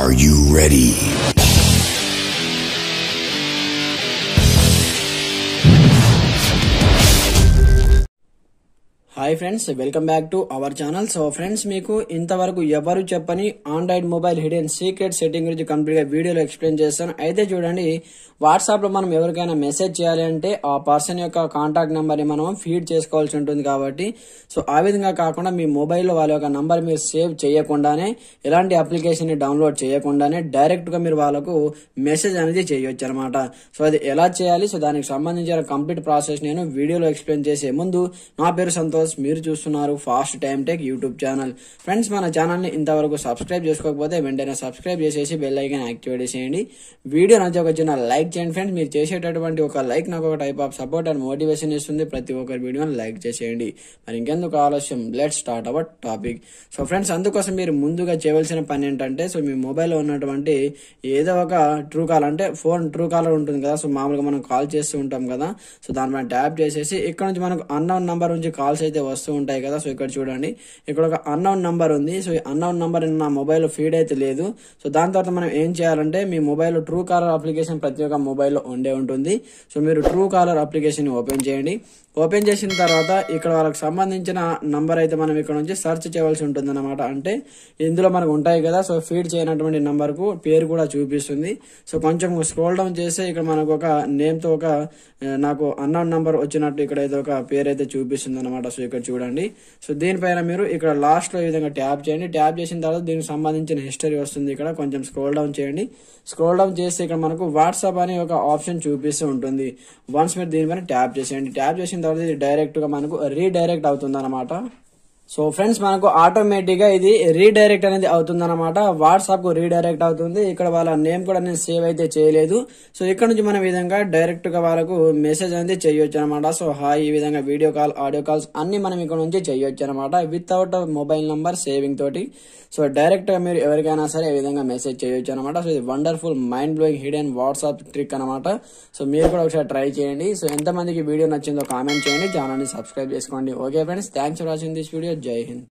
Are you ready? Hi friends welcome back to our channel so friends మీకు ఇంతవరకు ఎవరు చెప్పని Android mobile hidden secret setting గురించి complete గా వీడియోలో ఎక్స్ప్లెయిన్ చేస్తాను అయితే చూడండి వాట్సాప్ లో మనం ఎవరికైనా మెసేజ్ చేయాలి అంటే ఆ పర్సన్ యొక్క కాంటాక్ట్ నెంబర్ ని మనం ఫీడ్ చేసుకోవాల్సి ఉంటుంది కాబట్టి సో ఆ విధంగా కాకుండా మీ మొబైల్లో వాళ్ళ యొక్క నంబర్ మీరు సేవ్ చేయకుండానే ఎలాంటి అప్లికేషన్ ని డౌన్లోడ్ చేయకుండానే డైరెక్ట్ గా మీరు వాళ్ళకు మెసేజ్ అనేది చేయొచ్చు అనమాట సో అది ఎలా చేయాలి సో దానికి సంబంధించిన కంప్లీట్ ప్రాసెస్ నేను వీడియోలో ఎక్స్ప్లెయిన్ చేసే ముందు నా పేరు సంతోష్ మీరు చూస్తున్నారు fast time tech YouTube channel friends మన ఛానల్ ని ఇంతవరకు సబ్స్క్రైబ్ చేసుకోకపోతే వెంటనే సబ్స్క్రైబ్ చేసేసి బెల్ ఐకాన్ యాక్టివేట్ చేసేయండి వీడియో నచ్చి ఒక చిన్న లైక్ చేయండి ఫ్రెండ్స్ మీరు చేసేటటువంటి ఒక లైక్ నాకు ఒక type of support and motivation ఇస్తుంది ప్రతి ఒక్కరి వీడియోని లైక్ చేసేయండి మరి ఇంకెందుకు ఆలస్యం let start our topic so friends అందుకోసం మీరు ముందుగా చేయవలసిన పని ఏంటంటే సో మీ మొబైల్లో ఉన్నటువంటి ఏదో ఒక ట్రూ కాల్ అంటే ఫోన్ ట్రూ కాలర్ ఉంటుంది కదా సో మామూలుగా మనం కాల్ చేస్తూ ఉంటాం కదా సో దానిపైన ట్యాప్ చేసేసి ఇక్కడ నుంచి మనకు అన్నౌన్ నంబర్ నుంచి కాల్స్ అయితే వస్తూ ఉంటాయి కదా సో ఇక్కడ చూడండి ఇక్కడ ఒక అన్నౌన్ నంబర్ ఉంది సో ఈ అన్నౌన్ నంబర్ నా మొబైల్ ఫీడ్ అయితే లేదు సో దాని తర్వాత మనం ఏం చేయాలంటే మీ మొబైల్ ట్రూ కాలర్ అప్లికేషన్ ప్రతి ఒక్క మొబైల్లో ఉండే ఉంటుంది సో మీరు ట్రూ కాలర్ అప్లికేషన్ ఓపెన్ చేయండి ఓపెన్ చేసిన తర్వాత ఇక్కడ వాళ్ళకి సంబంధించిన నంబర్ అయితే మనం ఇక్కడ నుంచి సెర్చ్ చేయవలసి ఉంటుంది అనమాట అంటే ఇందులో మనకు ఉంటాయి కదా సో ఫీడ్ చేయనటువంటి నంబర్ కు పేరు కూడా చూపిస్తుంది సో కొంచెం స్క్రోల్ డౌన్ చేస్తే ఇక్కడ మనకు ఒక నేమ్ తో ఒక ఆ, నాకు అన్నౌన్ నంబర్ వచ్చినట్టు ఇక్కడ ఏదో ఒక పేరు అయితే చూపిస్తుంది అనమాట సో ఇక్కడ చూడండి సో దీనిపైన మీరు ఇక్కడ లాస్ట్ లో ఈ విధంగా ట్యాప్ చేయండి ట్యాప్ చేసిన తర్వాత దీనికి సంబంధించిన హిస్టరీ వస్తుంది ఇక్కడ కొంచెం స్క్రోల్ డౌన్ చేయండి స్క్రోల్ డౌన్ చేస్తే ఇక్కడ మనకు వాట్సాప్ అనే ఒక ఆప్షన్ చూపిస్తూ ఉంటుంది వన్స్ మీరు దీనిపైన ట్యాప్ చేసేయండి ట్యాప్ చేసిన తర్వాత ఇది డైరెక్ట్ గా మనకు రీడైరెక్ట్ అవుతుంది అనమాట సో ఫ్రెండ్స్ మనకు ఆటోమేటిక్ గా ఇది రీడైరెక్ట్ అనేది అవుతుంది అనమాట వాట్సాప్ కు రీడైరెక్ట్ అవుతుంది ఇక్కడ వాళ్ళ నేమ్ కూడా నేను సేవ్ అయితే చేయలేదు సో ఇక్కడ నుంచి మనం ఈ విధంగా డైరెక్ట్ గా వాళ్ళకు మెసేజ్ అనేది చేయొచ్చు అనమాట సో హాయ్ ఈ విధంగా వీడియో కాల్ ఆడియో కాల్స్ అన్ని మనం ఇక్కడ నుంచి చేయొచ్చు అనమాట వితౌట్ మొబైల్ నంబర్ సేవింగ్ తోటి సో డైరెక్ట్ గా మీరు ఎవరికైనా సరే ఈ విధంగా మెసేజ్ చేయొచ్చు అనమాట సో ఇది wonderful mind blowing hidden WhatsApp trick అనమాట సో మీరు కూడా ఒకసారి ట్రై చేయండి సో ఎంతమందికి వీడియో నచ్చిందో కామెంట్ చేయండి ఛానల్ ని సబ్స్క్రైబ్ చేసుకోండి okay friends thanks for watching this video జై హింద్